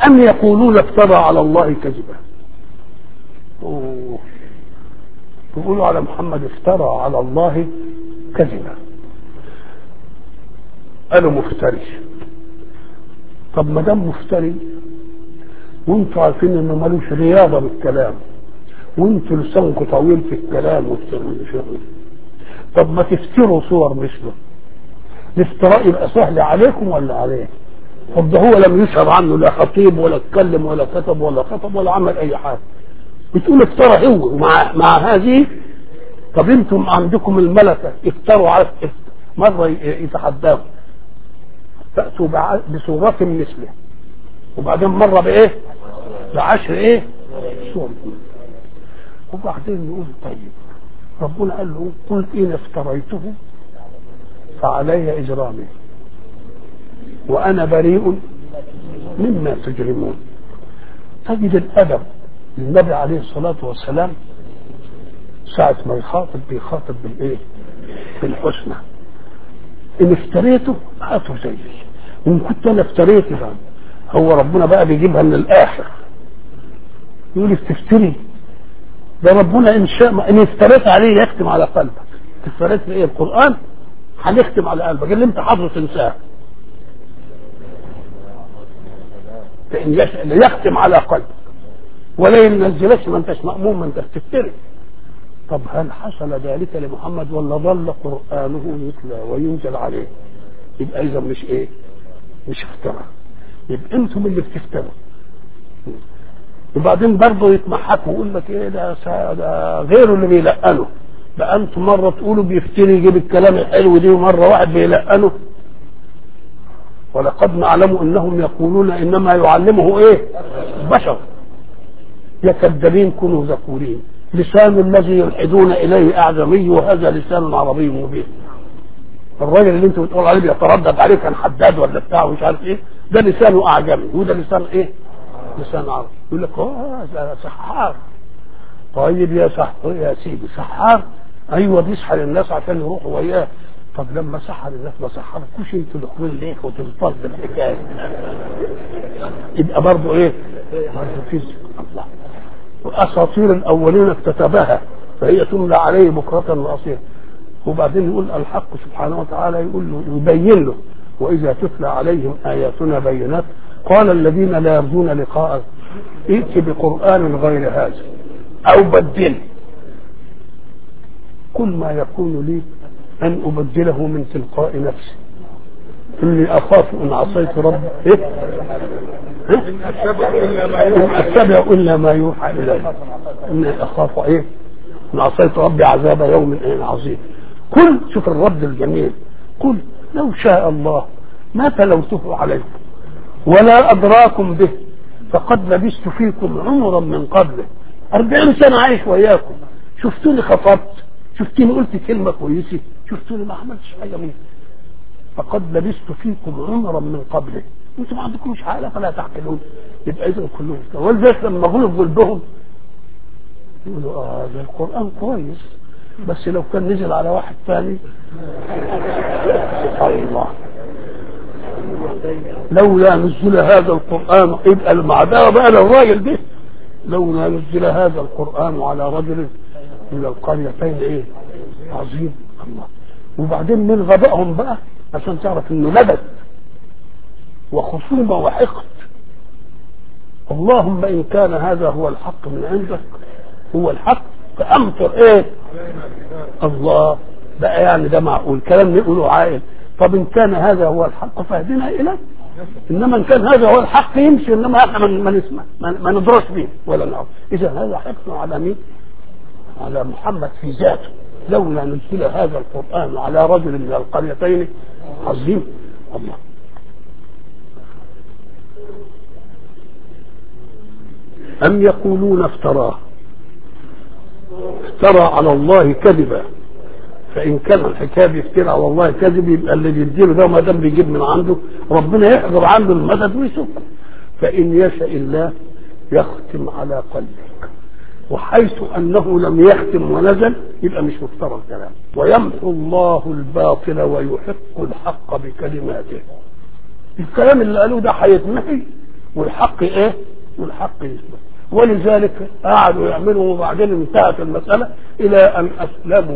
أم يقولون افترى على الله كذبا أوه. يقولوا على محمد افترى على الله كذبا قالوا مفتري طب ما دام مفتري وانتوا عارفين انه ملوش رياضه بالكلام وانتوا لسانكم طويل في الكلام والشغل طب ما تفتروا صور مثله الافتراء يبقى سهل عليكم ولا عليه طب ده هو لم يشهر عنه لا خطيب ولا اتكلم ولا كتب ولا خطب ولا عمل اي حاجه بتقول افترى هو مع مع هذه طب انتم عندكم الملكه افتروا على مره يتحداكم تأتوا بصورة مثله وبعدين مرة بإيه؟ بعشر إيه؟ صور وبعدين نقول طيب ربنا قال له قل إن افتريته فعلي إجرامي وأنا بريء مما تجرمون تجد الأدب للنبي عليه الصلاة والسلام ساعة ما يخاطب بيخاطب بالإيه؟ بالحسنى إن افتريته هاته زيي وإن كنت أنا افتريت بقى هو ربنا بقى بيجيبها من الآخر يقول لي تفتري ده ربنا إن شاء إن افتريت عليه يختم على قلبك افتريت في إيه القرآن هنختم على قلبك اللي أنت حافظه تنساه فإن يختم على قلبك ولا ينزلش ما انتش مأمون ما انت بتفتري طب هل حصل ذلك لمحمد ولا ظل قرآنه يتلى وينزل عليه يبقى إذا مش إيه مش افترى يبقى أنتم اللي بتفتروا وبعدين برضه يتمحكوا ويقول لك ايه ده, ده غيره اللي بيلقنه بقى انتم مره تقولوا بيفتري يجيب الكلام الحلو دي ومره واحد بيلقنه ولقد نعلم انهم يقولون انما يعلمه ايه بشر يا كذابين كونوا ذكورين لسان الذي يلحدون اليه اعجمي وهذا لسان عربي مبين الراجل اللي انت بتقول عليه بيتردد عليه كان حداد ولا بتاع ومش عارف ايه ده لسانه اعجمي وده لسان ايه لسان عربي يقول لك اه ده سحار طيب يا سحر يا سيدي سحار ايوه بيسحر الناس عشان يروحوا وياه طب لما سحر الناس ما سحركوش انتوا الاخوين ليه وتنفض الحكايه يبقى برضه ايه؟ برضه في الله واساطير الاولين اكتتبها فهي تملى عليه بكره واصيلا وبعدين يقول الحق سبحانه وتعالى يقول له يبين له واذا تتلى عليهم اياتنا بينات قال الذين لا يرجون لقاء ائت بقران غير هذا او بدله كل ما يكون لي ان ابدله من تلقاء نفسي اني اخاف ان عصيت ربي ايه؟ إن اتبع الا ما يوحى الي اني اخاف ايه؟ ان عصيت ربي عذاب يوم عظيم قل شوف الرد الجميل قل لو شاء الله ما تلوته عليكم ولا أدراكم به فقد لبست فيكم عمرا من قبله أربعين سنة عايش وياكم شفتوني خطبت شفتوني قلت كلمة كويسة شفتوني ما عملتش حاجة منها فقد لبست فيكم عمرا من قبله انتم ما عندكمش عقل فلا تعقلون يبقى اذا كلهم ولذلك لما غلب قلبهم يقولوا اه ده القران كويس بس لو كان نزل على واحد ثاني سبحان الله لولا نزل هذا القرآن يبقى المعداوة بقى للراجل ده لولا نزل هذا القرآن على رجل من القريتين ايه عظيم الله وبعدين من غبائهم بقى عشان تعرف انه لبث وخصومة وحقد اللهم ان كان هذا هو الحق من عندك هو الحق فامطر ايه الله بقى يعني ده معقول كلام نقوله عائل طب ان كان هذا هو الحق فاهدنا اليه انما ان كان هذا هو الحق يمشي انما احنا ما نسمع ما ندرس به ولا نعرف اذا هذا حقد على مين؟ على محمد في ذاته لولا نزل هذا القران على رجل من القريتين عظيم الله أم يقولون افتراه افترى على الله كذبا فإن كان الحكاية بيفترى على الله كذب يبقى اللي بيديله ده ما دام بيجيب من عنده ربنا يحضر عنده المدد ويسكت فإن يشاء الله يختم على قلبك وحيث أنه لم يختم ونزل يبقى مش مفترى الكلام ويمحو الله الباطل ويحق الحق بكلماته الكلام اللي قالوه ده هيتمحي والحق ايه والحق يثبت ولذلك قعدوا يعملوا وبعدين انتهت المسألة إلى أن أسلموا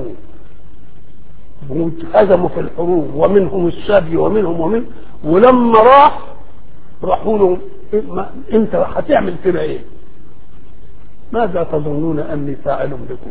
وهزموا في الحروب ومنهم السبي ومنهم ومن ولما راح راحوا له انت هتعمل كده ايه؟ ماذا تظنون اني فاعل بكم؟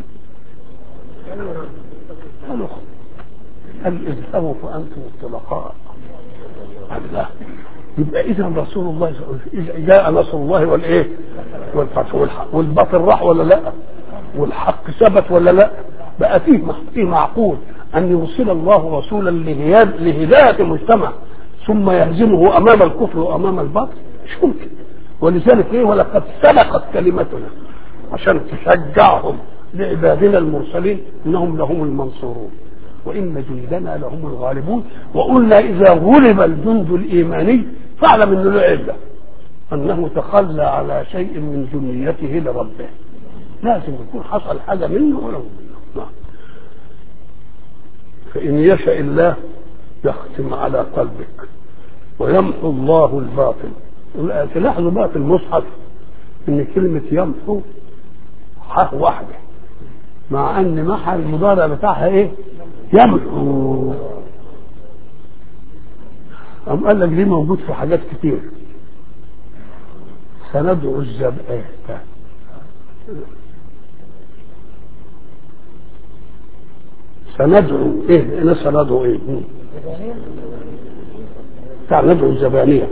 قالوا قال اذهبوا فانتم الطلقاء الله يبقى اذا رسول الله جاء نصر الله والايه؟ والفتح والباطل راح ولا لا؟ والحق ثبت ولا لا؟ بقى فيه فيه معقول ان يرسل الله رسولا لهدايه المجتمع ثم يهزمه امام الكفر وامام الباطل مش ممكن ولذلك ايه ولقد سبقت كلمتنا عشان تشجعهم لعبادنا المرسلين انهم لهم المنصورون وان جندنا لهم الغالبون وقلنا اذا غلب الجند الايماني فاعلم انه له عله انه تخلى على شيء من جنيته لربه لازم يكون حصل حاجه منه ولو منه نعم فان يشاء الله يختم على قلبك ويمحو الله الباطل تلاحظوا بقى في المصحف ان كلمة يمحو حرف واحدة مع ان محى المضارع بتاعها ايه يمحو أم قال لك دي موجود في حاجات كتير سندعو الزبائن سندعو ايه انا سندعو ايه بتاع ندعو الزبانية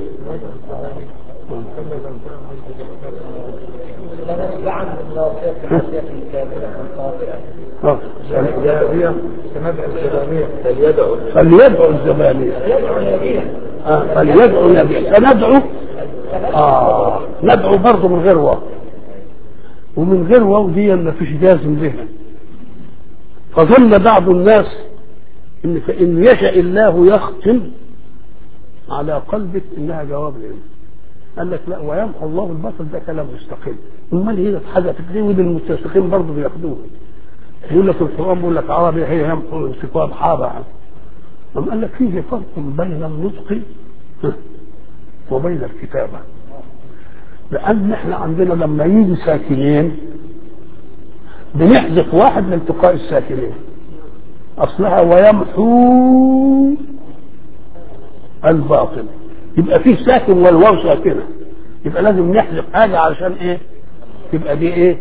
فليدعو الزبانية آه فليدعو نبي سندعو آه ندعو برضه من غير واو ومن غير واو دي ما فيش جازم لها فظن بعض الناس ان فان يشاء الله يختم على قلبك انها جواب لإيه قال لك لا ويمحو الله البصر ده كلام مستقيم امال هنا حاجه تكريه ودي المستشرقين برضه بياخدوها يقول لك القران بيقول لك عربي هي يمحو انتقاد حاضر أم قال لك فيه فرق بين النطق وبين الكتابه لان احنا عندنا لما يجي ساكنين بنحذف واحد لالتقاء الساكنين اصلها ويمحو الباطل يبقى فيه ساكن والواو ساكنه يبقى لازم نحذف حاجه علشان ايه تبقى دي ايه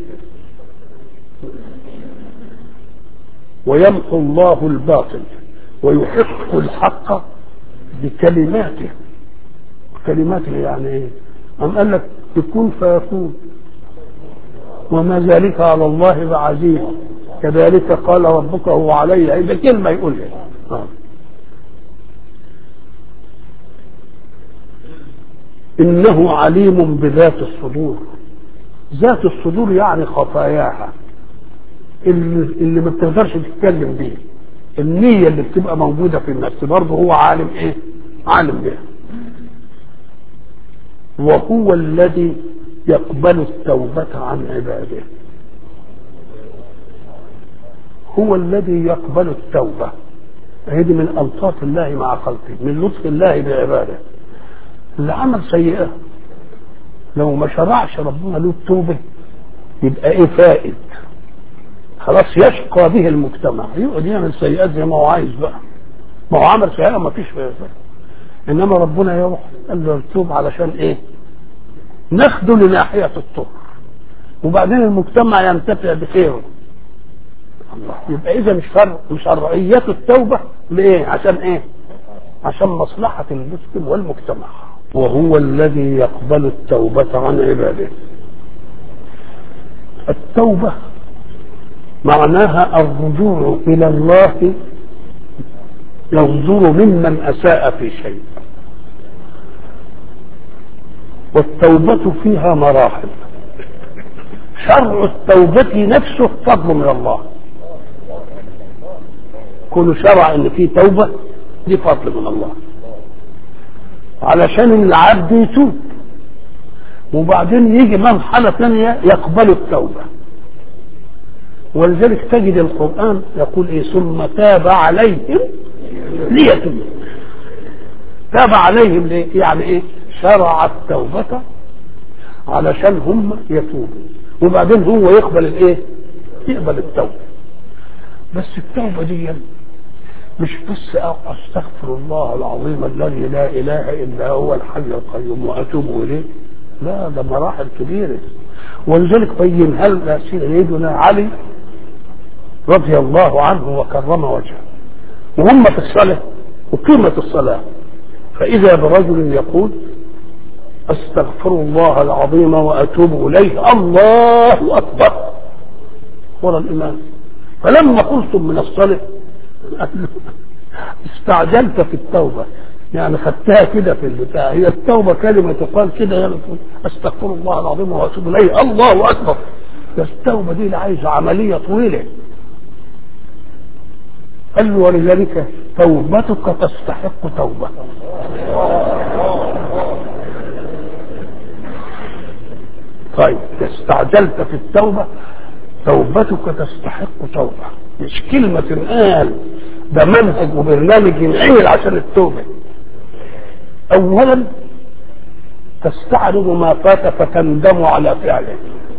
ويمحو الله الباطل ويحق الحق بكلماته كلماته يعني ايه أم قال لك يكون فيكون وما ذلك على الله بعزيز كذلك قال ربك هو علي إذا كلمة يقولها آه. إنه عليم بذات الصدور ذات الصدور يعني خفاياها اللي, اللي ما بتقدرش تتكلم بيه النية اللي بتبقى موجودة في النفس برضه هو عالم ايه عالم بها وهو الذي يقبل التوبة عن عباده هو الذي يقبل التوبة هذه من ألطاف الله مع خلقه من لطف الله بعباده اللي عمل سيئة لو ما شرعش ربنا له التوبة يبقى ايه فائد خلاص يشقى به المجتمع يقعد يعمل سيئات زي ما هو عايز بقى ما هو عمل سيئة ما فيش فيها انما ربنا يروح قال له التوب علشان ايه ناخده لناحية الطهر وبعدين المجتمع ينتفع بخيره الله يبقى اذا مش فرق شرعية التوبة لايه عشان ايه عشان مصلحة المسلم والمجتمع وهو الذي يقبل التوبة عن عباده التوبة معناها الرجوع إلى الله ينظر ممن أساء في شيء والتوبة فيها مراحل شرع التوبة نفسه فضل من الله كل شرع ان في توبة دي فضل من الله علشان العبد يتوب وبعدين يجي مرحلة ثانية يقبل التوبة ولذلك تجد القرآن يقول إيه ثم تاب عليهم ليتوبوا تاب عليهم ليه؟ يعني إيه شرع التوبة علشان هم يتوبوا وبعدين هو يقبل الايه يقبل التوبه بس التوبه دي مش بس استغفر الله العظيم الذي لا اله الا هو الحي القيوم واتوب اليه لا ده مراحل كبيره ولذلك بينها لنا سيدنا علي رضي الله عنه وكرم وجهه وهم في الصلاه وقيمه الصلاه فاذا برجل يقول استغفر الله العظيم واتوب اليه الله اكبر ورا الامام فلما قلتم من الصلاه استعجلت في التوبه يعني خدتها كده في البتاع هي التوبه كلمه تقال كده يعني استغفر الله العظيم واتوب اليه الله اكبر بس التوبه دي عايزه عمليه طويله قال له ولذلك توبتك تستحق توبه طيب استعجلت في التوبة توبتك تستحق توبة مش كلمة تنقال ده منهج وبرنامج ينعمل عشان التوبة أولا تستعرض ما فات فتندم على فعله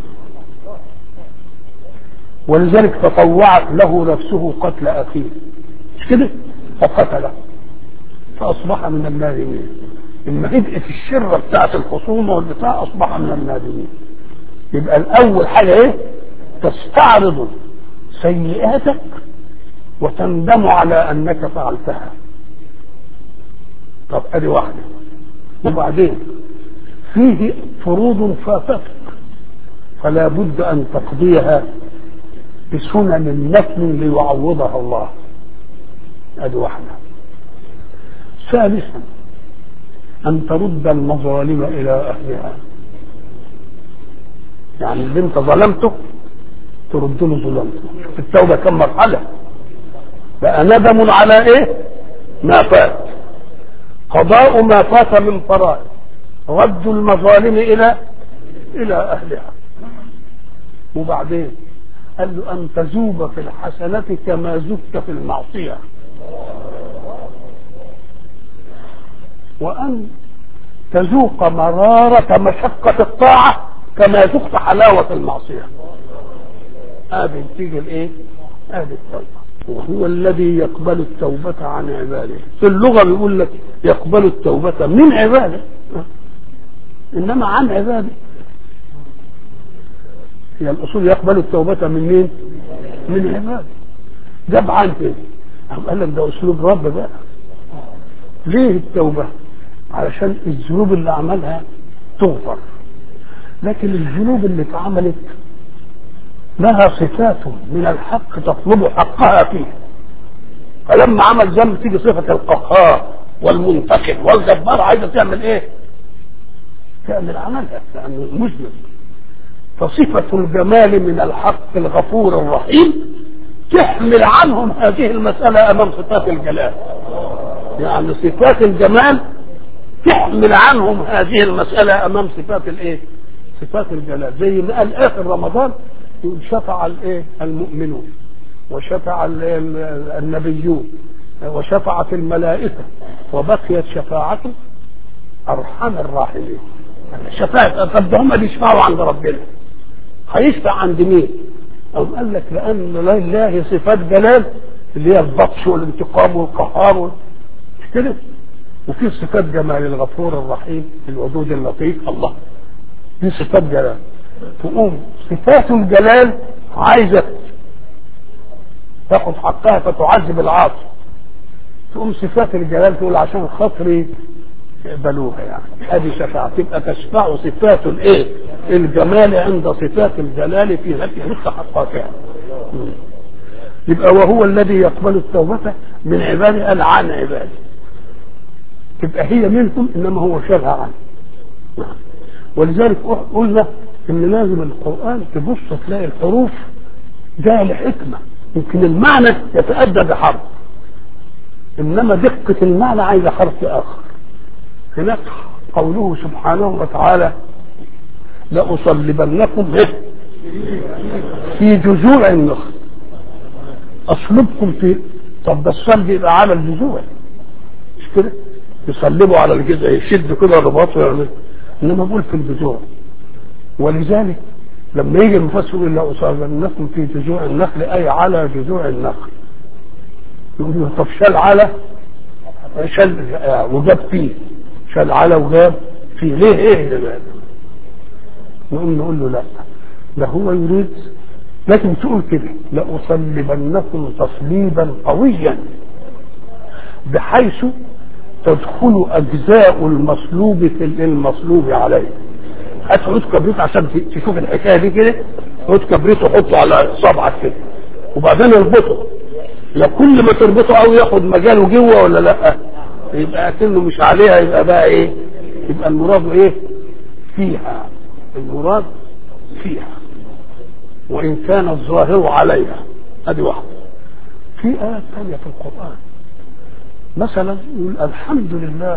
ولذلك تطوعت له نفسه قتل أخيه مش كده فقتله فأصبح من النادمين لما هدئت الشرة بتاعت الخصومة والبتاع أصبح من النادمين يبقى الأول حاجة إيه؟ تستعرض سيئاتك وتندم على أنك فعلتها طب أدي واحدة وبعدين فيه فروض فاتتك فلا بد أن تقضيها بسنن نفل ليعوضها الله أدي واحدة ثالثا أن ترد المظالم إلى أهلها يعني اللي أنت ظلمته ترد له ظلمته في التوبة كم مرحلة بقى ندم على إيه ما فات قضاء ما فات من فرائض رد المظالم إلى إلى أهلها وبعدين قال له أن تذوب في الحسنة كما ذبت في المعصية وأن تذوق مرارة مشقة الطاعة كما ذقت حلاوة المعصية هذه تيجي الايه؟ هذه التوبة وهو الذي يقبل التوبة عن عباده في اللغة بيقول لك يقبل التوبة من عباده إنما عن عباده هي الأصول يقبل التوبة من مين؟ من عباده جاب عن فين؟ قال لك ده أسلوب رب بقى ليه التوبة؟ علشان الذنوب اللي عملها تغفر لكن الذنوب اللي اتعملت لها صفات من الحق تطلب حقها فيه فلما عمل ذنب تيجي صفة القهار والمنتقم والجبار عايزة تعمل ايه؟ تعمل عملها لأنه مذنب فصفة الجمال من الحق الغفور الرحيم تحمل عنهم هذه المسألة أمام صفات الجلال يعني صفات الجمال تحمل عنهم هذه المسألة أمام صفات الإيه؟ صفات الجلال زي ما قال آخر رمضان يقول شفع الإيه؟ المؤمنون وشفع النبيون وشفعت الملائكة وبقيت شفاعته أرحم الراحمين شفاعة طب ده هم بيشفعوا عند ربنا هيشفع عند مين؟ أو قال لك لأن لله صفات جلال اللي هي البطش والانتقام والقهار مش كده؟ وفي صفات جمال الغفور الرحيم الودود اللطيف الله دي صفات جلال تقوم صفات الجلال عايزة تاخد حقها فتعذب العاصي تقوم صفات الجلال تقول عشان خاطري يقبلوها يعني هذه شفاعة تبقى تشفع صفات الايه الجمال عند صفات الجلال في ذاتها مستحقها فعلا يبقى وهو الذي يقبل التوبة من عباده قال عن عباده تبقى هي منكم انما هو شرها عنه نعم ولذلك قلنا ان لازم القران تبص تلاقي الحروف جايه لحكمه يمكن المعنى يتأدى بحرف انما دقه المعنى عايزه حرف اخر هناك قوله سبحانه وتعالى لأصلبنكم في جذوع النخل أصلبكم في طب ده الصلب يبقى على الجذوع مش كده؟ يصلبوا على الجذع يشد كده الرباط ويعمل انما بقول في الجذوع ولذلك لما يجي المفسر يقول لا أصابنكم في جذوع النخل أي على جذوع النخل يقول له طب شال على شال وجاب فيه شال على وجاب فيه ليه ايه اللي بقى نقوم نقول له لا ده هو يريد لكن تقول كده لأصلبنكم تصليبا قويا بحيث تدخل أجزاء المصلوب في المصلوب عليه هات عود كبريت عشان تشوف الحكايه دي كده عود كبريت وحطه على صبعك كده وبعدين اربطه لا كل ما تربطه قوي ياخد مجاله جوه ولا لا يبقى اكنه مش عليها يبقى بقى ايه يبقى المراد ايه فيها المراد فيها وان كان الظاهر عليها ادي واحده في ايات ثانيه في القران مثلا يقول الحمد لله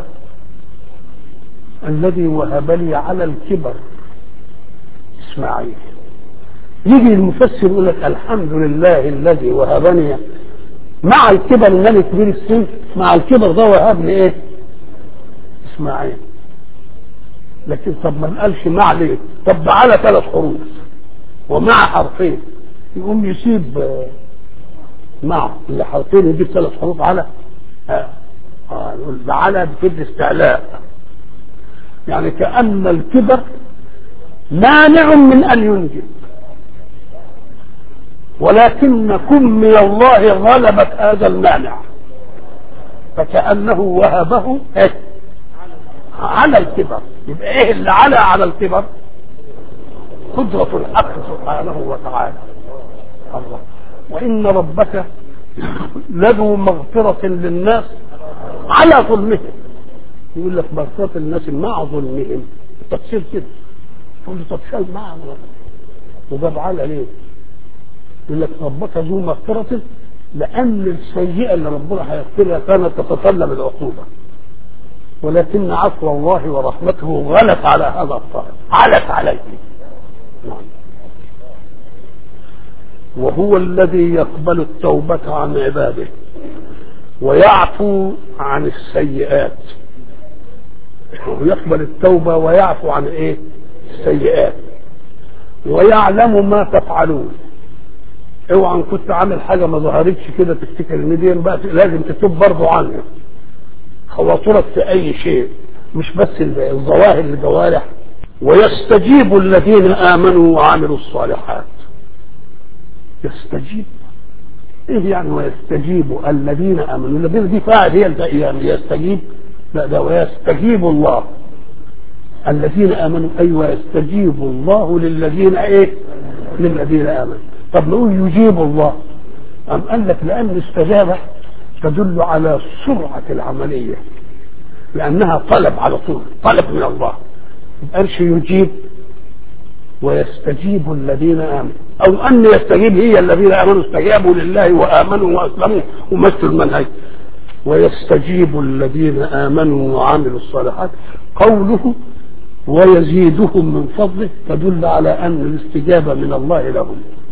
الذي وهب لي على الكبر اسماعيل يجي المفسر يقول لك الحمد لله الذي وهبني مع الكبر ان انا كبير السن مع الكبر ده وهب لي ايه؟ اسماعيل لكن طب ما قالش مع ليه؟ طب على ثلاث حروف ومع حرفين يقوم يسيب مع اللي حرفين يجيب ثلاث حروف على اه, آه. يقول ده على بتدي استعلاء يعني كأن الكبر مانع من أن ينجب ولكن كن من الله غلبت هذا المانع فكأنه وهبه إيه؟ على الكبر يبقى ايه اللي على على الكبر قدرة الحق سبحانه وتعالى الله وإن ربك لذو مغفرة للناس على ظلمهم يقول لك مغفرة الناس مع ظلمهم التفسير كده تقول له طب شال مع وجاب على ليه؟ يقول لك ربك ذو مغفرة لأن السيئة اللي ربنا هيغفرها كانت تتطلب العقوبة ولكن عفو الله ورحمته غلت على هذا الطالب علت عليه نعم. وهو الذي يقبل التوبة عن عباده ويعفو عن السيئات ويقبل التوبة ويعفو عن ايه السيئات ويعلم ما تفعلون اوعى ان كنت عامل حاجة ما ظهرتش كده تفتكر ان دي بقى لازم تتوب برضه عنها خواطرك في اي شيء مش بس الظواهر الجوارح ويستجيب الذين امنوا وعملوا الصالحات يستجيب ايه يعني ويستجيب الذين امنوا الذين دي فاعل هي يعني يستجيب لا ده ويستجيب الله الذين امنوا اي أيوة ويستجيب الله للذين ايه للذين امنوا طب نقول يجيب الله أم قال لك لأن الاستجابة تدل على سرعة العملية لأنها طلب على طول طلب من الله قالش يجيب ويستجيب الذين آمنوا أو أن يستجيب هي الذين آمنوا استجابوا لله وآمنوا وأسلموا ومثلوا المنهج ويستجيب الذين آمنوا وعملوا الصالحات قوله ويزيدهم من فضله تدل على أن الاستجابة من الله لهم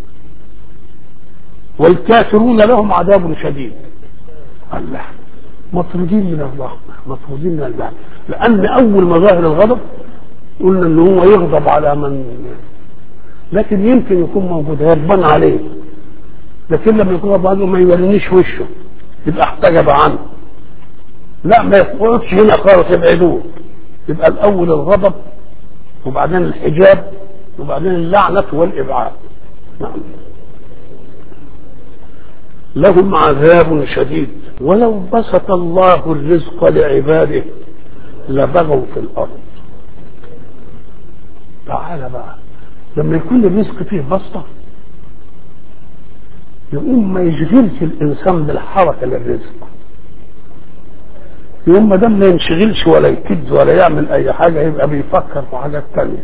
والكافرون لهم عذاب شديد الله مطرودين من الله مطرودين من الله لأن أول مظاهر الغضب قلنا ان هو يغضب على من لكن يمكن يكون موجود غضبان عليه لكن لما يكون غضبان ما يولنيش وشه يبقى احتجب عنه لا ما يقعدش هنا خالص يبعدوه يبقى الاول الغضب وبعدين الحجاب وبعدين اللعنة والإبعاد نعم لهم عذاب شديد ولو بسط الله الرزق لعباده لبغوا في الأرض تعالى بقى لما يكون الرزق فيه بسطة يقوم ما يشغلش الإنسان بالحركة للرزق يوم ما دام ما ينشغلش ولا يكد ولا يعمل أي حاجة يبقى بيفكر في حاجات تانية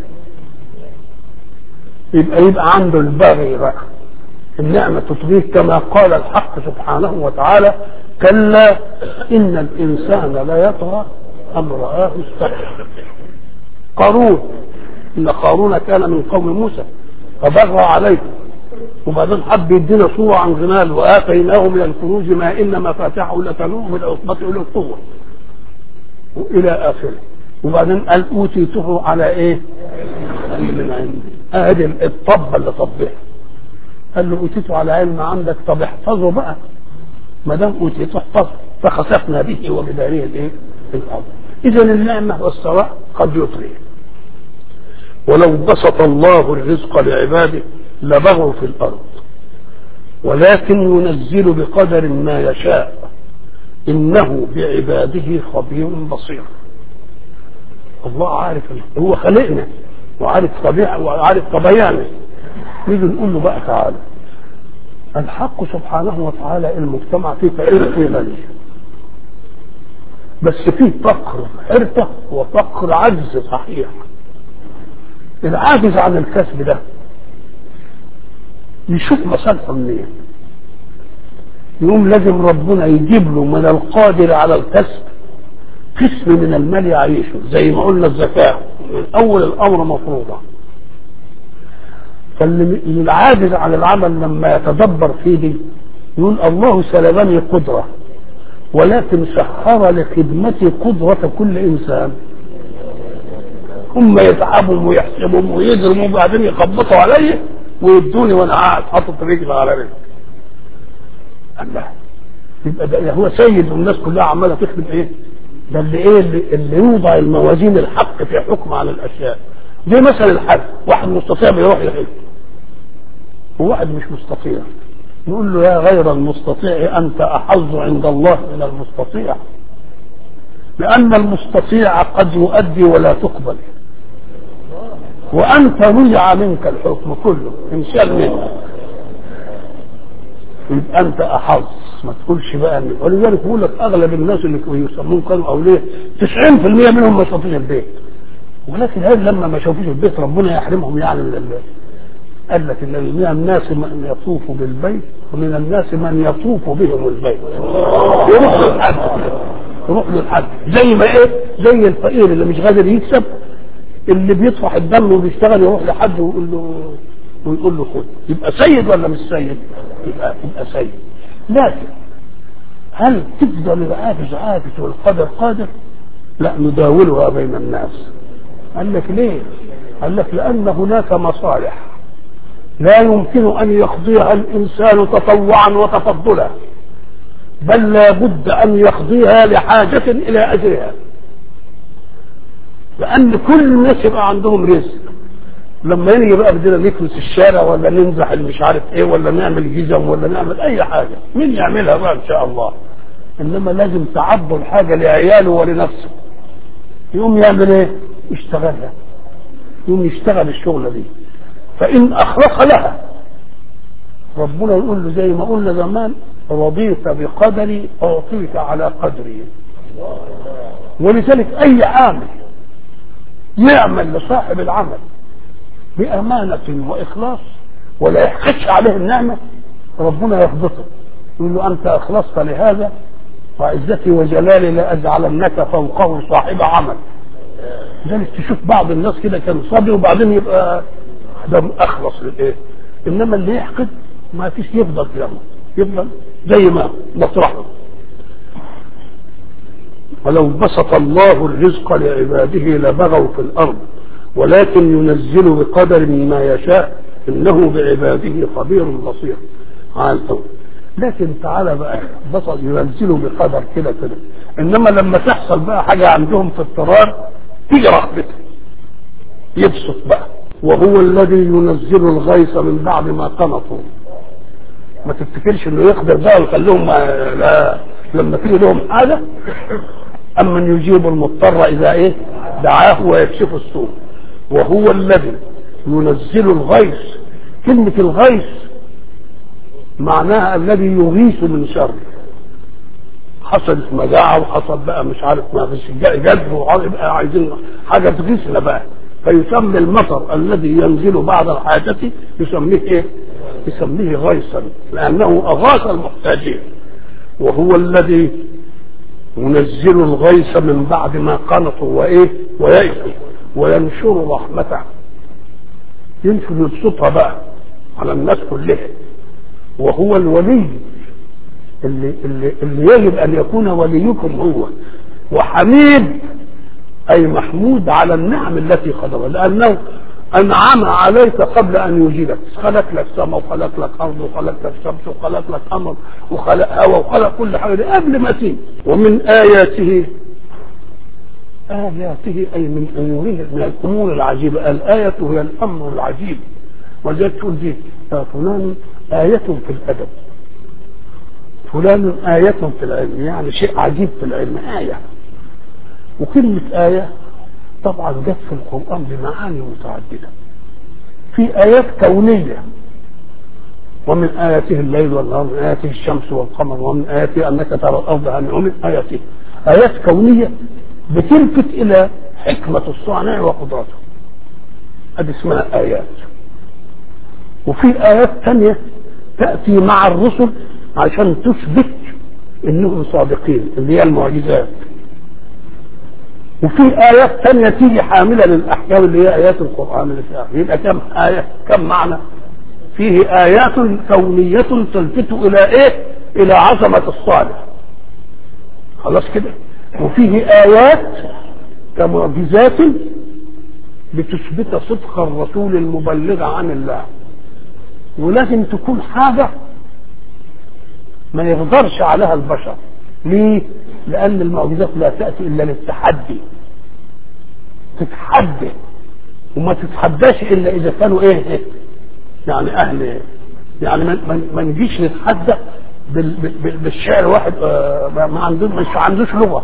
يبقى يبقى عنده البغي بقى النعمة تطغيه كما قال الحق سبحانه وتعالى كلا إن الإنسان لا يطغى أن رآه استكبر قارون إن قارون كان من قوم موسى فبغى عليه وبعدين حب يدينا صورة عن غمال وآتيناه من الكنوز ما إن مفاتحه لتنوء من العصبة إلى القوة وإلى آخره وبعدين قال أوتيته على إيه؟ من عندي ادي الطبه اللي طبها قال له اوتيته على علم عندك طب احفظه بقى ما دام اوتيته احفظه فخسفنا به وبداره الايه؟ الارض اذا النعمه والثراء قد يطغي ولو بسط الله الرزق لعباده لبغوا في الارض ولكن ينزل بقدر ما يشاء انه بعباده خبير بصير الله عارف هو خلقنا وعارف طبيعه وعارف طبيعنا نيجي نقول له بقى تعالى الحق سبحانه وتعالى المجتمع فيه فقير فيه غني بس فيه فقر حرفة وفقر عجز صحيح العاجز عن الكسب ده يشوف مصالحه منين يقوم لازم ربنا يجيب له من القادر على الكسب قسم من المال يعيشه زي ما قلنا الزكاة من أول الأمر مفروضة فالعاجز عن العمل لما يتدبر فيه يقول الله سلبني قدرة ولكن سخر لخدمتي قدرة كل إنسان هم يتعبوا ويحسبوا ويجرموا وبعدين يخبطوا علي ويدوني وانا قاعد حاطط رجل على رجل الله يبقى ده هو سيد والناس كلها عماله تخدم ايه؟ ده اللي ايه اللي, اللي يوضع الموازين الحق في حكم على الاشياء زي مثلا الحج واحد مستطيع بيروح يحج وواحد مش مستطيع نقول له يا غير المستطيع انت احظ عند الله من المستطيع لان المستطيع قد يؤدي ولا تقبل وانت رجع منك الحكم كله انشال منك يبقى انت احظ ما تقولش بقى ان ولذلك بقول لك اغلب الناس اللي يسمون كانوا اولياء 90% منهم ما شافوش البيت ولكن هل لما ما شافوش البيت ربنا يحرمهم يعني من البيت قال لك ان من الناس من يطوف بالبيت ومن الناس من يطوف بهم البيت يروح للحج يروح للحج زي ما ايه زي الفقير اللي مش قادر يكسب اللي بيطفح الدم وبيشتغل يروح لحد ويقول له ويقول له خد يبقى سيد ولا مش سيد؟ يبقى يبقى سيد لكن هل تفضل العاجز عاجز والقدر قادر؟ لا نداولها بين الناس قال لك ليه؟ قال لك لأن هناك مصالح لا يمكن أن يقضيها الإنسان تطوعا وتفضلا بل لا بد أن يقضيها لحاجة إلى أجرها لأن كل الناس يبقى عندهم رزق لما يجي بقى بدنا نكنس الشارع ولا ننزح مش عارف ايه ولا نعمل جزم ولا نعمل اي حاجه مين يعملها بقى ان شاء الله انما لازم تعبر الحاجه لعياله ولنفسه يقوم يعمل ايه يشتغلها يقوم يشتغل الشغله دي فان اخلص لها ربنا يقول له زي ما قلنا زمان رضيت بقدري اعطيك على قدري ولذلك اي عامل يعمل لصاحب العمل بأمانة وإخلاص ولا يحقدش عليه النعمة ربنا يخبطه يقول له أنت أخلصت لهذا وعزتي وجلالي لأجعلنك فوقه صاحب عمل لذلك تشوف بعض الناس كده كان صبي وبعدين يبقى ده أخلص للإيه إنما اللي يحقد ما فيش يفضل كده يفضل زي ما مطرحه ولو بسط الله الرزق لعباده لبغوا في الأرض ولكن ينزل بقدر ما يشاء انه بعباده خبير بصير على الأول لكن تعالى بقى بصر ينزله بقدر كده كده انما لما تحصل بقى حاجه عندهم في اضطرار تيجي رغبته يبسط بقى وهو الذي ينزل الغيث من بعد ما قنطوا ما تفتكرش انه يقدر بقى ويخليهم لا لما تيجي لهم حاجه اما يجيب المضطر اذا ايه دعاه ويكشف السوء وهو الذي ينزل الغيث كلمة الغيث معناها الذي يغيث من شر حصلت مجاعة وحصل بقى مش عارف ما فيش جد ويبقى عايزين حاجة تغيثنا بقى فيسمي المطر الذي ينزل بعد الحاجة يسميه ايه؟ يسميه غيثا لأنه أغاث المحتاجين وهو الذي ينزل الغيث من بعد ما قنطوا وايه ويئسوا وينشر رحمته ينشر يبسطها بقى على الناس كلها وهو الولي اللي, اللي, اللي يجب ان يكون وليكم هو وحميد اي محمود على النعم التي قدرها لانه انعم عليك قبل ان يوجدك خلق لك سماء وخلق لك ارض وخلق لك شمس وخلق لك قمر وخلق هواء وخلق كل حاجه قبل ما تيجي ومن اياته آياته أي من أموره من الأمور العجيبة الآية هي الأمر العجيب ولذلك تقول دي فلان آية في الأدب فلان آية في العلم يعني شيء عجيب في العلم آية وكلمة آية طبعا جت في القرآن بمعاني متعددة في آيات كونية ومن آياته الليل والنهار من آياته الشمس والقمر ومن آياته أنك ترى الأرض هامئة ومن آياته آيات كونية بتلفت إلى حكمة الصانع وقدرته هذه اسمها آيات وفي آيات ثانية تأتي مع الرسل عشان تثبت إنهم صادقين اللي هي المعجزات وفي آيات ثانية تيجي حاملة للأحكام اللي هي آيات القرآن اللي فيها يبقى كم آية كم معنى فيه آيات كونية تلفت إلى إيه إلى عظمة الصالح خلاص كده وفيه آيات كمعجزات بتثبت صدق الرسول المبلغ عن الله ولازم تكون حاجة ما يقدرش عليها البشر ليه؟ لأن المعجزات لا تأتي إلا للتحدي تتحدى وما تتحداش إلا إذا كانوا إيه يعني أهل يعني ما نجيش نتحدى بالشعر واحد ما عندوش مش عندوش لغه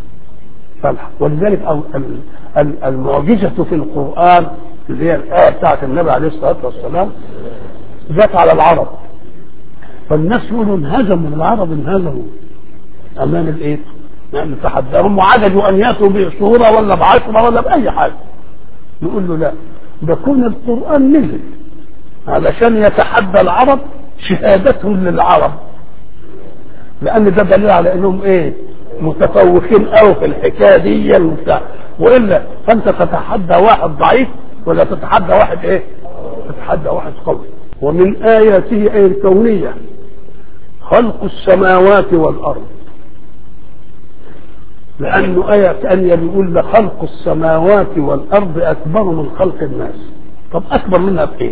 ولذلك أو المعجزة في القرآن اللي هي الآية بتاعت النبي عليه الصلاة والسلام جت على العرب فالناس يقولوا انهزموا العرب انهزموا أمام الإيه؟ يعني تحداهم وعجزوا أن يأتوا بصورة ولا بعشرة ولا بأي حاجة نقول له لا ده كون القرآن نزل علشان يتحدى العرب شهادتهم للعرب لأن ده دليل على إنهم إيه؟ متفوقين قوي في الحكايه دي وبتاع والا فانت تتحدى واحد ضعيف ولا تتحدى واحد ايه؟ تتحدى واحد قوي ومن اياته اي الكونيه خلق السماوات والارض لانه ايه ثانيه بيقول لخلق السماوات والارض اكبر من خلق الناس طب اكبر منها بايه؟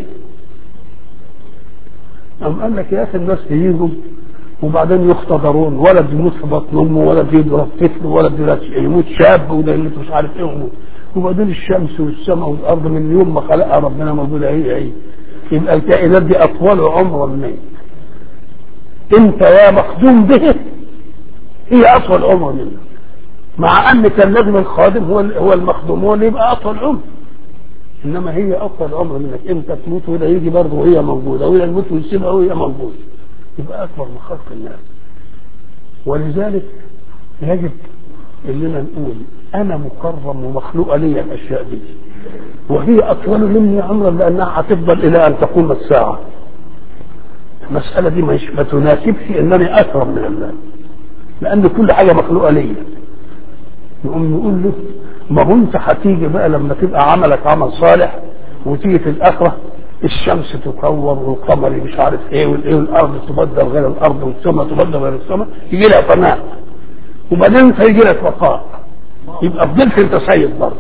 أم قال لك يا اخي الناس يجوا وبعدين يختبرون ولد يموت في بطن امه ولد يضرب طفل ولد يموت شاب وده يموت مش عارف ايه وبعدين الشمس والسماء والارض من يوم ما خلقها ربنا موجوده هي هي يبقى الكائنات دي اطول عمرا منك انت يا مخدوم به هي اطول عمر منك مع ان كان لازم الخادم هو هو المخدوم هو اللي يبقى اطول عمر انما هي اطول عمر منك انت تموت وده يجي برضه وهي موجوده وهي تموت ويسيبها وهي موجوده يبقى اكبر من خلق الناس ولذلك يجب اننا نقول انا مكرم ومخلوق لي الاشياء دي وهي اطول مني عمرا لانها هتفضل الى ان تقوم الساعه المساله دي ما تناسبش انني اكرم من الله لان كل حاجه مخلوقه ليا نقوم نقول له ما هو انت هتيجي بقى لما تبقى عملك عمل صالح وتيجي في الاخره الشمس تكور والقمر مش عارف ايه والايه والارض تبدل غير الارض والسماء تبدل غير السماء يجي لها فناء وبعدين انت يجي لك بقاء يبقى فضلت انت سيد برضه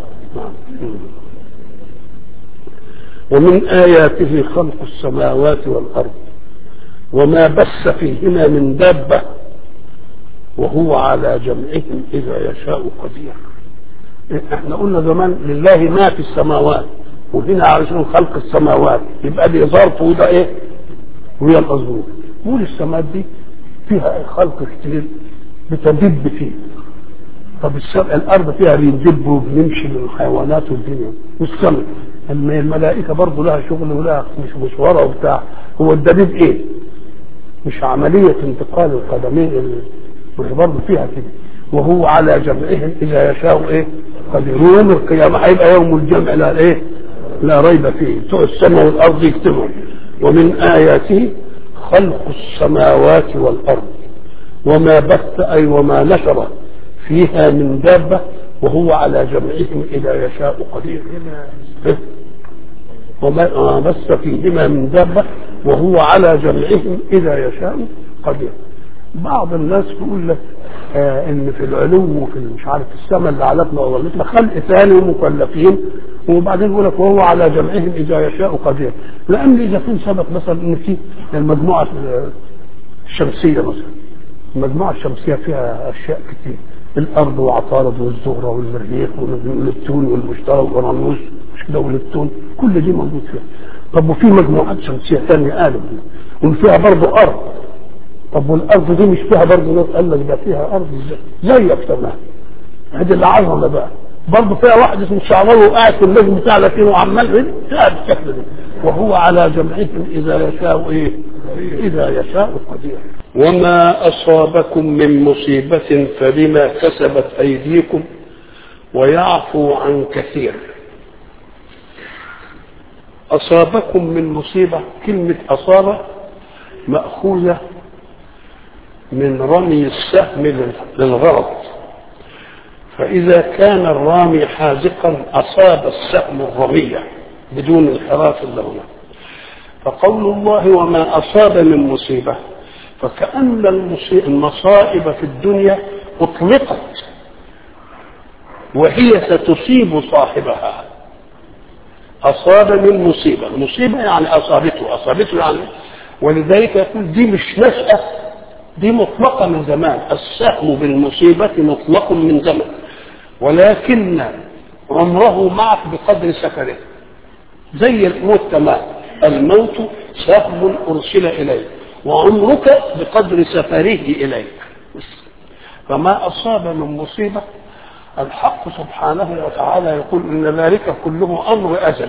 ومن آياته خلق السماوات والأرض وما بث فيهما من دابة وهو على جمعهم إذا يشاء قدير احنا قلنا زمان لله ما في السماوات وهنا علشان خلق السماوات يبقى دي ظرف وده ايه وهي الأظروف قول السماوات دي فيها خلق كتير بتدب فيه طب السماء الارض فيها بندب وبنمشي للحيوانات والدنيا والسماء الملائكه برضه لها شغل ولها مش مشوره وبتاع هو الدبيب ايه؟ مش عمليه انتقال القدمين مش برضه فيها كده وهو على جمعهم اذا يشاء ايه؟ قدير يوم القيامه هيبقى يوم الجمع لا ايه؟ لا ريب فيه بتوع السماء والارض يكتبوا ومن اياته خلق السماوات والارض وما بث اي وما نشر فيها من دابة وهو على جمعهم إذا يشاء قدير وما بث فيهما من دابة وهو على جمعهم إذا يشاء قدير بعض الناس تقول لك آه ان في العلو وفي مش عارف السماء اللي علتنا وولتنا خلق ثاني ومكلفين وبعدين يقول لك وهو على جمعهم اذا يشاء قدير لان اذا كان سبق مثلا ان في المجموعه الشمسيه مثلا المجموعه الشمسيه فيها اشياء كتير الارض وعطارد والزهره والمريخ والنبتون والمشتري واورانوس مش كده والنبتون كل دي موجود فيها طب وفي مجموعات شمسيه ثانيه قالوا وفيها برضه ارض طب والارض دي مش فيها برضه ناس قال لك ده فيها ارض زيك تمام هذه العظمه بقى برضه فيها واحد اسمه شعراوي وقاعد في النجم بتاع لكن وعمال قاعد بالشكل ده وهو على جمعهم اذا يشاء ايه؟ اذا يشاء قدير وما اصابكم من مصيبه فبما كسبت ايديكم ويعفو عن كثير اصابكم من مصيبه كلمه اصابه ماخوذه من رمي السهم للغرض فإذا كان الرامي حازقا أصاب السهم الرمية بدون انحراف اللون فقول الله وما أصاب من مصيبة فكأن المصائب في الدنيا أطلقت وهي ستصيب صاحبها أصاب من مصيبة مصيبة يعني أصابته أصابته يعني ولذلك يقول دي مش نشأة دي مطلقة من زمان السهم بالمصيبة مطلق من زمان ولكن عمره معك بقدر سفره زي الموت تمام الموت سهم أرسل إليك وعمرك بقدر سفره إليك فما أصاب من مصيبة الحق سبحانه وتعالى يقول إن ذلك كله أمر أزل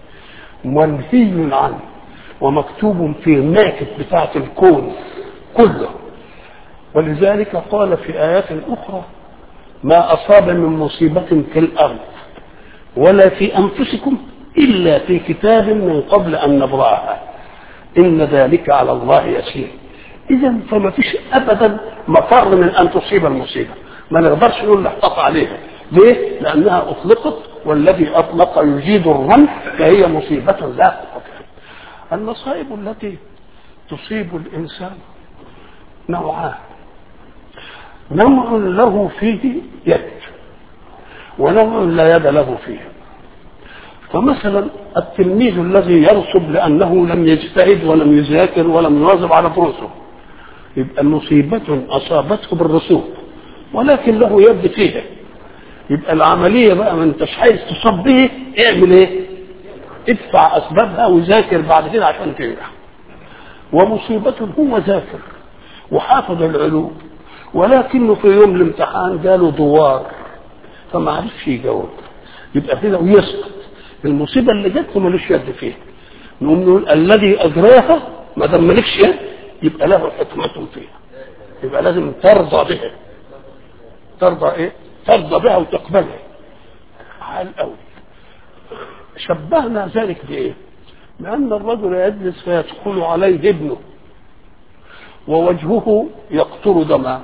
منهي عنه ومكتوب في الماكت بتاعة الكون كله ولذلك قال في آيات أخرى ما أصاب من مصيبة في الأرض ولا في أنفسكم إلا في كتاب من قبل أن نبرأها إن ذلك على الله يسير إذا فما فيش أبدا مفر من أن تصيب المصيبة ما نقدرش نقول نحتط عليها ليه؟ لأنها أطلقت والذي أطلق يجيد الرمح فهي مصيبة لا تقطع المصائب التي تصيب الإنسان نوعان نوع له فيه يد ونوع لا يد له فيه فمثلا التلميذ الذي يرسب لأنه لم يجتهد ولم يذاكر ولم يواظب على دروسه يبقى مصيبة أصابته بالرسوب ولكن له يد فيها يبقى العملية بقى ما انتش عايز تصب به اعمل ايه؟ ادفع أسبابها وذاكر بعد كده عشان تنجح ومصيبة هو ذاكر وحافظ العلوم ولكنه في يوم الامتحان جاله دوار فما عرفش يجاوب يبقى كده ويسقط المصيبه اللي جت له ملوش يد فيها نقوم نقول الذي اجراها ما دام مالكش يد يبقى له حكمة فيها يبقى لازم ترضى بها ترضى ايه؟ ترضى بها وتقبلها عال قوي شبهنا ذلك بايه؟ لأن الرجل يجلس فيدخل عليه ابنه ووجهه يقطر دما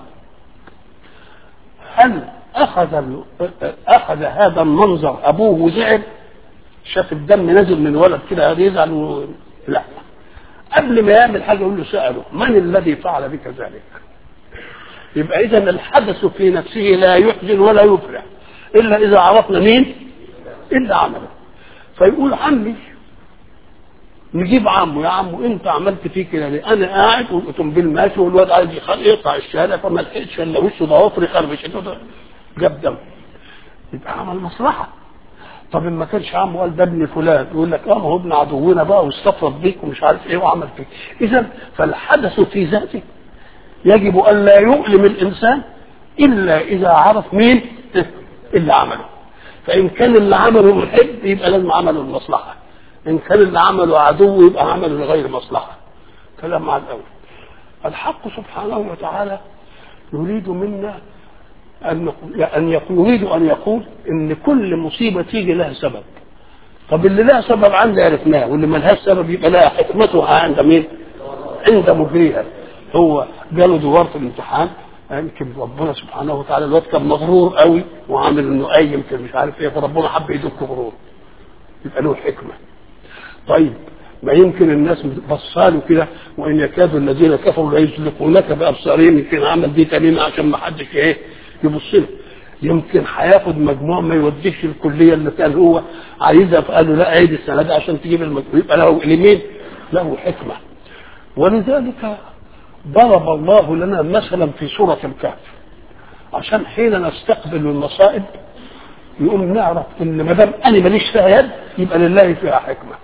هل أخذ أخذ هذا المنظر أبوه وزعل شاف الدم نازل من ولد كده يزعل و... لا قبل ما يعمل حاجة يقول له سأله من الذي فعل بك ذلك يبقى إذا الحدث في نفسه لا يحزن ولا يفرح إلا إذا عرفنا مين إلا عمله فيقول عمي نجيب عمه يا عمو انت عملت فيه كده ليه؟ انا قاعد والاوتوموبيل ماشي والواد عايز يقطع الشارع فما لحقتش الا وشه ضوافري خربش جاب دم يبقى عمل مصلحه طب ما كانش عمه قال ده ابن فلان يقول لك اه هو ابن عدونا بقى واستفرد بيك ومش عارف ايه وعمل فيك اذا فالحدث في ذاته يجب ان لا يؤلم الانسان الا اذا عرف مين اللي عمله فان كان اللي عمله محب يبقى لازم عمله المصلحه ان كان اللي عمله عدو يبقى عمله لغير مصلحه كلام مع الاول الحق سبحانه وتعالى يريد منا ان ان يريد ان يقول ان كل مصيبه تيجي لها سبب طب اللي لها سبب عندي عرفناه واللي ما لهاش سبب يبقى لها حكمتها عند مين؟ عند مجريها هو جاله دوار في الامتحان يمكن ربنا سبحانه وتعالى الواد كان مغرور قوي وعامل انه قايم كده مش عارف ايه فربنا حب يدك غرور يبقى له حكمه طيب ما يمكن الناس بصاله كده وان يكاد الذين كفروا ليزلقونك بابصارهم يمكن عمل دي تميمه عشان ما حدش ايه يبص له يمكن هياخد مجموع ما يوديش الكليه اللي كان هو عايزها فقال له لا عيد السنه دي عشان تجيب المجموع يبقى له لمين؟ له حكمه ولذلك ضرب الله لنا مثلا في سوره الكهف عشان حين نستقبل المصائب يقوم نعرف ان ما دام انا ماليش فيها يد يبقى لله فيها حكمه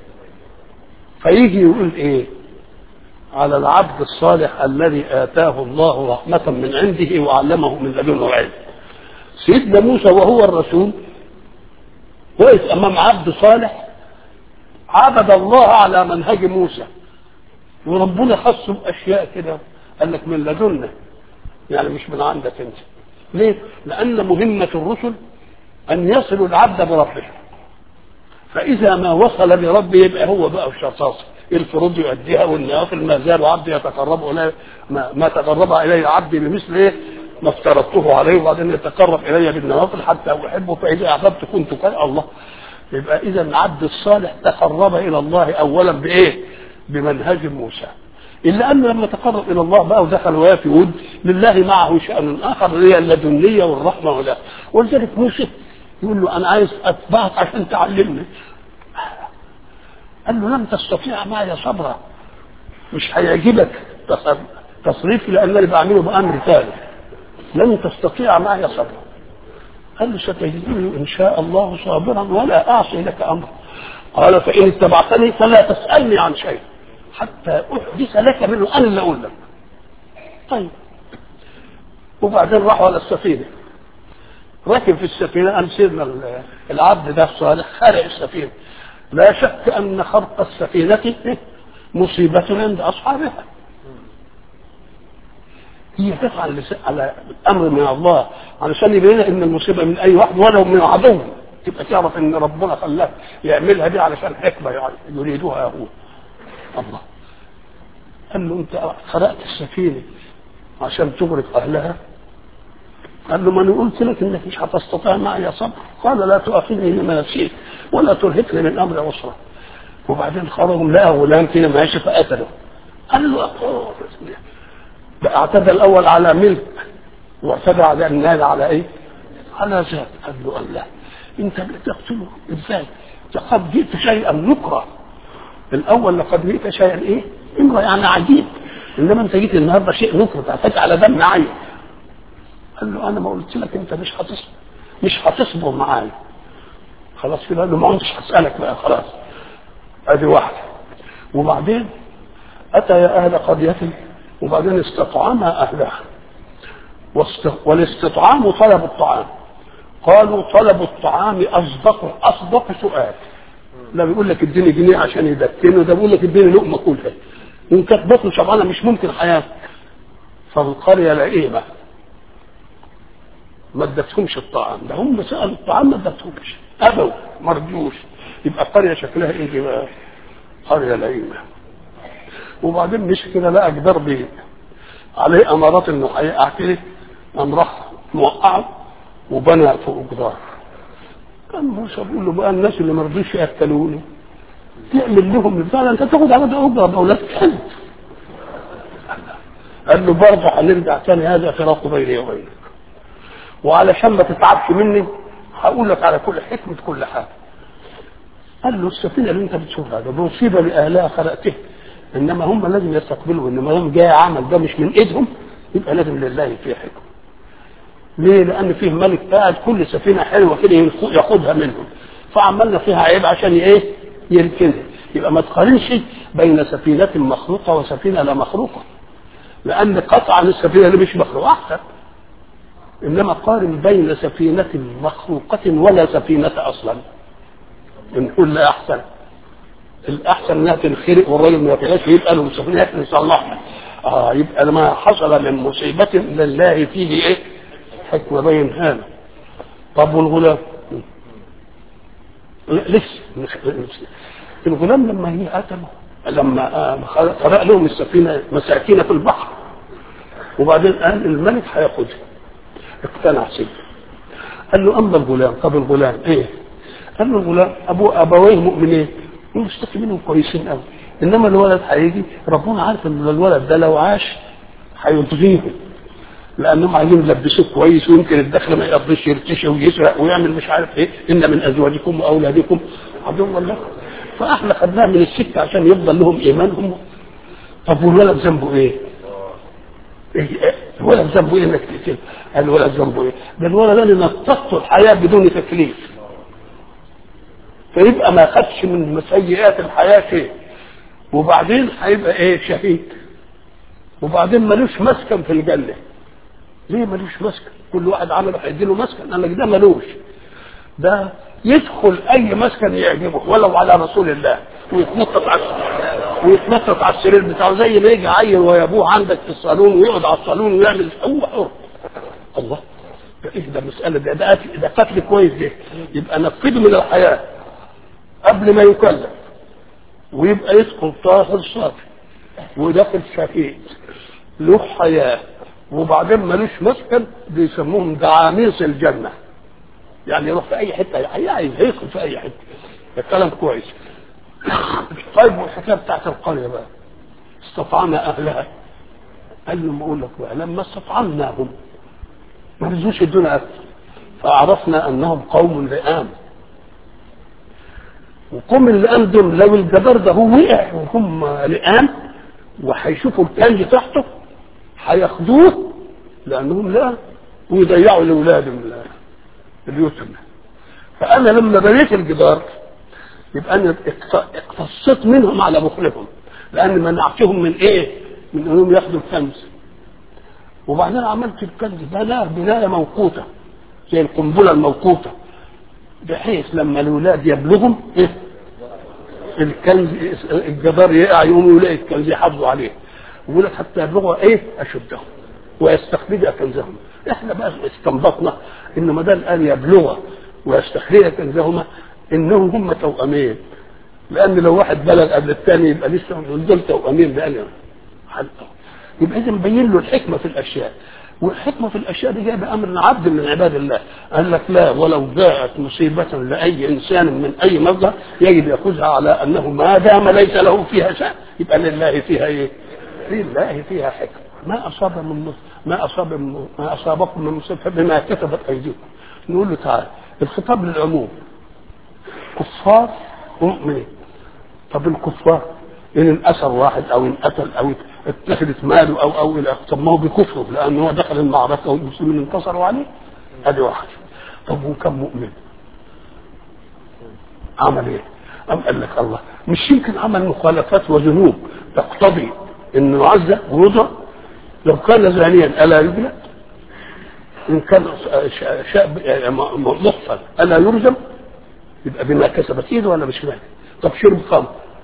فيجي يقول ايه على العبد الصالح الذي اتاه الله رحمه من عنده وعلمه من لدنه علم سيدنا موسى وهو الرسول وقف امام عبد صالح عبد الله على منهج موسى وربنا خصه باشياء كده قال لك من لدنا يعني مش من عندك انت ليه؟ لان مهمه الرسل ان يصلوا العبد بربه فاذا ما وصل بربه يبقى هو بقى الشرطاس الفروض يؤديها والنوافل ما زال عبدي يتقرب الي ما, ما تقرب الي عبدي بمثل ايه؟ ما افترضته عليه وبعدين يتقرب الي بالنوافل حتى احبه فاذا احببت كنت كان الله يبقى اذا العبد الصالح تقرب الى الله اولا بايه؟ بمنهج موسى الا ان لما تقرب الى الله بقى ودخل وياه في ود لله معه شان اخر هي اللدنيه والرحمه ولا ولذلك موسى يقول له انا عايز اتبعك عشان تعلمني قال له لن تستطيع معي صبرا مش هيعجبك تصريفي لان اللي بعمله بامر ثالث لن تستطيع معي صبرا قال له ستجدني ان شاء الله صابرا ولا اعصي لك امرا قال فان اتبعتني فلا تسالني عن شيء حتى احدث لك منه انا اللي اقول لك طيب وبعدين راحوا على السفينه ركب في السفينه قام سيدنا العبد ده الصالح خارق السفينه لا شك ان خرق السفينه مصيبه عند اصحابها هي تفعل على امر من الله علشان يبين ان المصيبه من اي واحد ولو من عدو تبقى تعرف ان ربنا خلاك يعملها دي علشان حكمه يعني يريدها هو الله قال له انت خرقت السفينه عشان تغرق اهلها قال له ما انا قلت لك انك مش هتستطيع معي صبر قال لا تؤاخذني بما نسيت ولا ترهقني من امر عسرا وبعدين خرجوا لقى غلام كده ماشي فقتله قال له بقى اعتدى الاول على ملك واعتدى على النال على ايه؟ على ذات قال له الله انت بتقتله ازاي؟ لقد جئت شيئا نكره الاول لقد جئت شيئا ايه؟ امرأة يعني عجيب انما انت جيت النهارده شيء نكره تعتدي على دم عين قال له انا ما قلت لك انت مش هتصبر مش هتصبر معايا خلاص كده قال له ما كنتش هسالك بقى خلاص ادي واحده وبعدين اتى يا اهل قريه وبعدين استطعما اهلها والاستطعام طلب الطعام قالوا طلب الطعام اصدق اصدق سؤال لا بيقول لك اديني جنيه عشان يدكنه ده بيقول لك اديني لقمه كلها وان كانت بطن شبعانه مش ممكن حياه فالقريه لئيمه ما ادتهمش الطعام ده هم سالوا الطعام ما ادتهمش ابوا ما رضيوش يبقى القريه شكلها ايه بقى؟ قريه لئيمه وبعدين مش كده لقى جدار بيت عليه امارات انه هيقع كده قام راح موقعه وبنى فوق جدار كان موسى بيقول له بقى الناس اللي ما رضيش ياكلوني تعمل لهم البتاع انت تاخد على ده اجره اولاد كلب قال له برضه هنرجع تاني هذا فراق بيني وبينك وعلشان ما تتعبش مني هقول لك على كل حكمه كل حاجه قال له السفينه اللي انت بتشوفها ده مصيبه لاهلها خلقتها انما هم لازم يستقبلوا ان ما دام جاي عمل ده مش من ايدهم يبقى لازم لله فيه حكمه ليه؟ لان فيه ملك قاعد كل سفينه حلوه كده ياخدها منهم فعملنا فيها عيب عشان ايه؟ يركنها يبقى ما تقارنش بين سفينه مخلوقه وسفينه لا مخلوقه لان قطعا السفينه اللي مش مخلوقه احسن انما قارن بين سفينه مخلوقه ولا سفينه اصلا نقول لا احسن الاحسن انها تنخرق والراجل ما يطلعش يبقى له سفينه يصلحها اه يبقى ما حصل من مصيبه لله فيه ايه؟ حكمه بين هذا طب والغلام لسه الغلام لما هي قتله لما قرأ لهم السفينة مساكين في البحر وبعدين قال الملك هياخدها اقتنع سيده قال له اما الغلام طب الغلام ايه قال له الغلام ابو ابويه مؤمنين ومشتكي منهم كويسين قوي انما الولد هيجي ربنا عارف ان الولد ده لو عاش هيطغيهم لانهم عايزين يلبسوه كويس ويمكن الدخل ما يقضيش يرتشي ويسرق ويعمل مش عارف ايه ان من ازواجكم واولادكم عدو الله فاحنا خدناها من الست عشان يفضل لهم ايمانهم طب والولد ذنبه ايه؟ إيه؟ الولد ذنبه ايه انك تقتله؟ قال الولد ذنبه ايه؟ ده الولد ده اللي نطقته الحياه بدون تكليف فيبقى ما خدش من سيئات الحياه شيء وبعدين هيبقى ايه شهيد وبعدين ملوش مسكن في الجنه ليه ملوش مسكن كل واحد عمله هيديله مسكن قال لك ده ملوش ده يدخل اي مسكن يعجبه ولو على رسول الله ويتنطط على ويتنطط على السرير بتاعه زي ما يجي عيل ويا ابوه عندك في الصالون ويقعد على الصالون ويعمل هو حر الله ده ايه ده مسألة ده ده قتل, ده قتل كويس ده يبقى نفذه من الحياة قبل ما يكلف ويبقى يدخل طاهر صافي وداخل شهيد له حياة وبعدين ملوش مسكن بيسموهم دعاميس الجنة يعني يروح في أي حتة عايز يدخل في أي حتة الكلام كويس طيب والحكاية بتاعت القرية بقى استطعنا أهلها قال لهم أقول لك بقى لما استطعمناهم ما رضوش يدونا أكل فعرفنا أنهم قوم لئام وقوم اللئام دول لو الجبار ده هو وقع وهم لئام وهيشوفوا الكنز تحته هياخدوه لانهم لا ويضيعوا لاولادهم اليتم فانا لما بنيت الجدار يبقى انا اقتصت منهم على بخلهم لان منعتهم من ايه؟ من انهم ياخدوا الكنز وبعدين عملت الكنز بناء بنايه موقوته زي القنبله الموقوته بحيث لما الاولاد يبلغهم ايه؟ الكنز الجدار يقع يقوم يلاقي الكنز يحافظوا عليه ويقول لك حتى يبلغوا ايه اشدهم ويستخرج كنزهم احنا بقى استنبطنا ان ما دام قال يبلغ ويستخرج كنزهما انهم هم توأمين لان لو واحد بلغ قبل الثاني يبقى لسه دول توأمين بقى يبقى اذا مبين له الحكمه في الاشياء والحكمه في الاشياء دي جايه بامر عبد من عباد الله قال لك لا ولو جاءت مصيبه لاي انسان من اي مصدر يجب ياخذها على انه ما دام ليس له فيها شيء يبقى لله فيها ايه؟ لله فيها حكمه ما اصاب من ما اصاب من ما اصابكم من مصيبه بما كتبت ايديكم نقول له تعالى الخطاب للعموم كفار ومؤمنين طب الكفار ان انأسر واحد او انقتل او اتخذت ماله او او الى طب ما هو بكفره لانه هو دخل المعركه والمسلمين انتصروا عليه ادي واحد طب هو كم مؤمن عمل ايه؟ أم قال لك الله مش يمكن عمل مخالفات وذنوب تقتضي انه يعذب ويضرب لو كان زانيا الا يجلد ان كان شاب محصن الا يرجم يبقى بما كسبت ايده ولا مش مال طب شرب خمر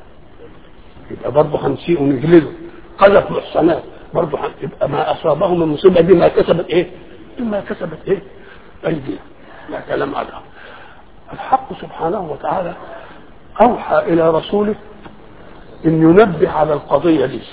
يبقى برضه هنسيء ونجلده قذف محصنات برضه يبقى ما اصابه من مصيبه بما كسبت ايه؟ بما كسبت ايه؟ ايدينا لا كلام عنها الحق سبحانه وتعالى اوحى الى رسوله ان ينبه على القضيه دي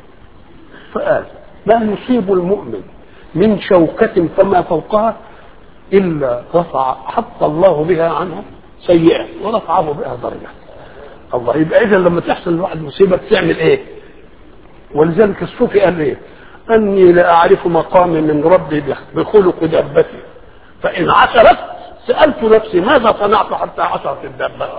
فقال لا يصيب المؤمن من شوكة فما فوقها إلا رفع حط الله بها عنها سيئة ورفعه بها درجة الله يبقى إذا لما تحصل لواحد مصيبة تعمل إيه؟ ولذلك الصوفي قال إيه؟ أني لا أعرف مقامي من ربي بخلق دابتي فإن عثرت سألت نفسي ماذا صنعت حتى عثرت الدابة؟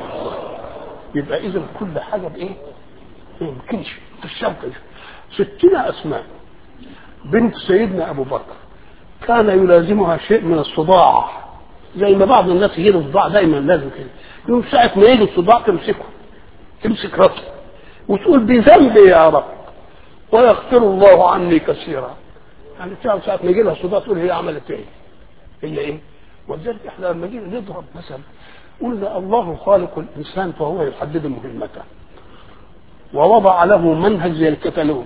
يبقى إذا كل حاجة بإيه؟ ما يمكنش في الشوكة ستنا أسماء بنت سيدنا أبو بكر كان يلازمها شيء من الصداع زي ما بعض الناس يجي الصداع دايما لازم كده يوم ساعة ما يجي الصداع تمسكه تمسك راسه وتقول بذنبي يا رب ويغفر الله عني كثيرا يعني تعرف ساعة ما يجي لها صداع تقول هي عملت ايه؟ هي ايه؟ ولذلك احنا لما جينا نضرب مثلا قلنا الله خالق الانسان فهو يحدد مهمته ووضع له منهج زي الكتالوج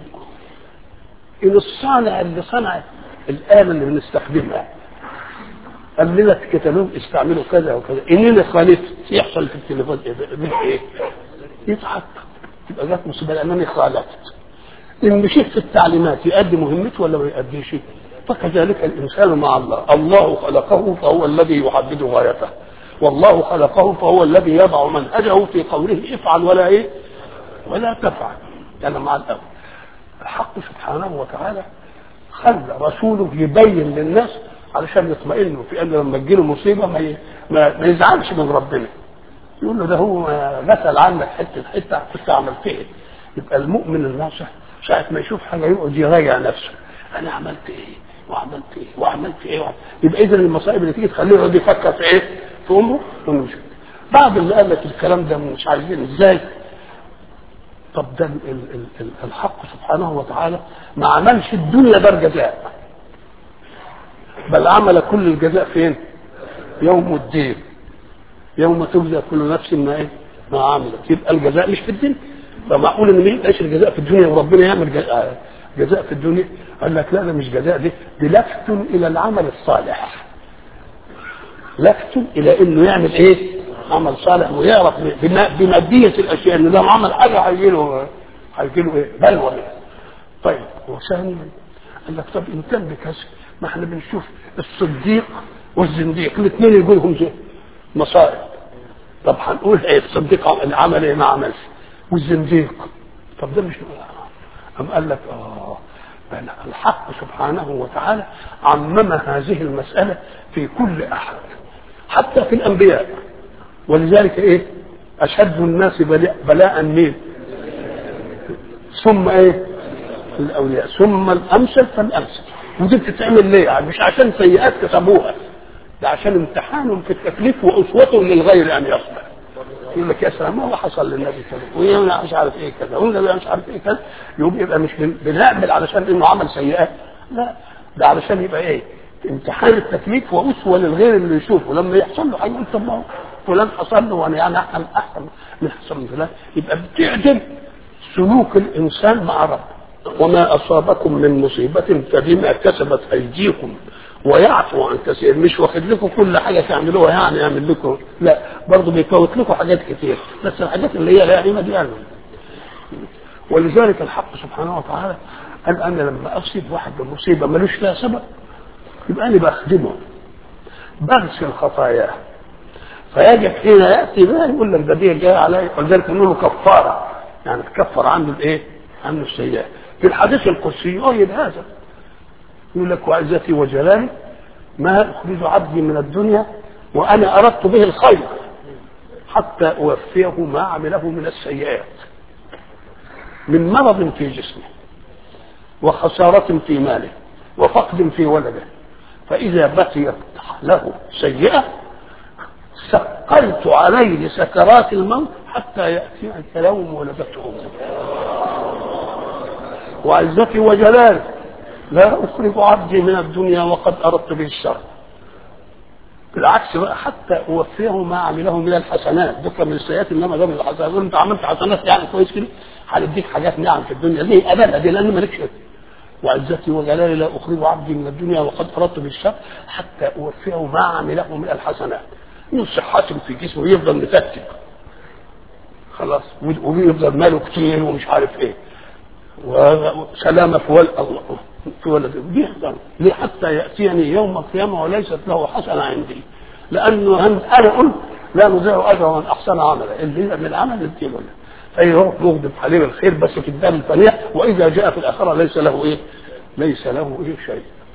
ان الصانع اللي صنع الاله اللي بنستخدمها قال لنا في الكتالوج استعملوا كذا وكذا اننا خالفت يحصل في التليفون ايه ايه يتعب يبقى جات مصيبه لانني خالفت ان مشيت في التعليمات يؤدي مهمته ولا ما يؤديش فكذلك الانسان مع الله الله خلقه فهو الذي يحدد غايته والله خلقه فهو الذي يضع منهجه في قوله افعل ولا ايه ولا تفعل يعني مع الأول الحق سبحانه وتعالى خلى رسوله يبين للناس علشان يطمئنوا في انه لما تجيله مصيبه ما, ي... ما... ما يزعلش من ربنا يقول له ده هو غسل عنك حته حته كنت عملت ايه يبقى المؤمن الناصح ساعة ما يشوف حاجة يقعد يراجع نفسه أنا عملت إيه وعملت إيه وعملت إيه وعملت. يبقى إذا المصائب اللي تيجي تخليه يقعد يفكر في إيه؟ في أمره ومش بعض اللي قال لك الكلام ده مش عايزين إزاي؟ طب ده ال ال ال الحق سبحانه وتعالى ما عملش الدنيا دار جزاء بل عمل كل الجزاء فين؟ يوم الدين يوم تجزى كل نفس ما ايه؟ ما عملت يبقى الجزاء مش في الدنيا فمعقول ان ما يبقاش الجزاء في الدنيا وربنا يعمل جزاء في الدنيا قال لك لا ده مش جزاء دي دي لفت الى العمل الصالح لفت الى انه يعمل ايه؟ عمل صالح ويعرف بماديه الاشياء ان لو عمل حاجه هيجي له هيجي له ايه؟ بلوى طيب وثانيا قال لك طب ان كان بكذا ما احنا بنشوف الصديق والزنديق الاثنين يقول لهم مصائب طب هنقول ايه الصديق عمل ايه ما عملش والزنديق طب ده مش أم قال لك اه الحق سبحانه وتعالى عمم هذه المسألة في كل أحد حتى في الأنبياء ولذلك إيه أشد الناس بلاء مين ثم إيه الأولياء ثم الأمثل فالأمثل ودي بتتعمل ليه يعني مش عشان سيئات كتبوها ده عشان امتحانهم في التكليف وأسوتهم للغير أن يصبر يقول لك يا سلام ما هو حصل للنبي كذا ويقول مش عارف ايه كذا والنبي مش عارف ايه كذا يقوم يبقى مش بنعمل علشان انه عمل سيئات لا ده علشان يبقى ايه امتحان التكليف واسوه للغير اللي يشوفه لما يحصل له حاجه يقول طب ما هو فلان حصل له وانا يعني احسن احسن من حصل من فلان يبقى بتعدل سلوك الانسان مع ربه وما اصابكم من مصيبه فبما كسبت ايديكم ويعفو عن كثير مش واخد لكم كل حاجه تعملوها يعني يعمل لكم لا برضه بيفوت لكم حاجات كتير بس الحاجات اللي هي لا قيمه دي يعني ولذلك الحق سبحانه وتعالى قال انا لما اصيب واحد بمصيبه ملوش فيها سبب يبقى انا بخدمه بغسل خطاياه فيجي حين ياتي بها يقول لك ده دي جايه علي ولذلك نقول له كفاره يعني تكفر عنه الايه؟ عنه السيئات في الحديث القدسي يؤيد هذا يقول لك وعزتي وجلالي ما اخرج عبدي من الدنيا وانا اردت به الخير حتى اوفيه ما عمله من السيئات من مرض في جسمه وخسارة في ماله وفقد في ولده فإذا بقيت له سيئة ثقلت عليه سكرات الموت حتى يأتي يوم ولدته أمه وعزتي وجلالي لا أخرج عبدي من الدنيا وقد أردت به الشر بالعكس بقى حتى أوفيه ما عمله من الحسنات ذكر من السيئات إنما ده من الحسنات أنت عملت حسنات يعني كويس كده هنديك حاجات نعم في الدنيا ليه أبدا دي لأن مالكش وعزتي وجلالي لا أخرج عبدي من الدنيا وقد أردت به الشر حتى أوفيه ما عمله من الحسنات من صحة في جسمه يفضل متكتك خلاص ويفضل ماله كتير ومش عارف ايه وسلامة في ولد الله في ولد بيحضر ليه حتى يأتيني يوم القيامة وليست له حسنة عندي لأنه أنا قلت لا نضيع أجر من أحسن عملا اللي من العمل الدين له فيروح يغضب عليه الخير بس في الدار الفانية وإذا جاء في الآخرة ليس له إيه؟ ليس له إيه شيء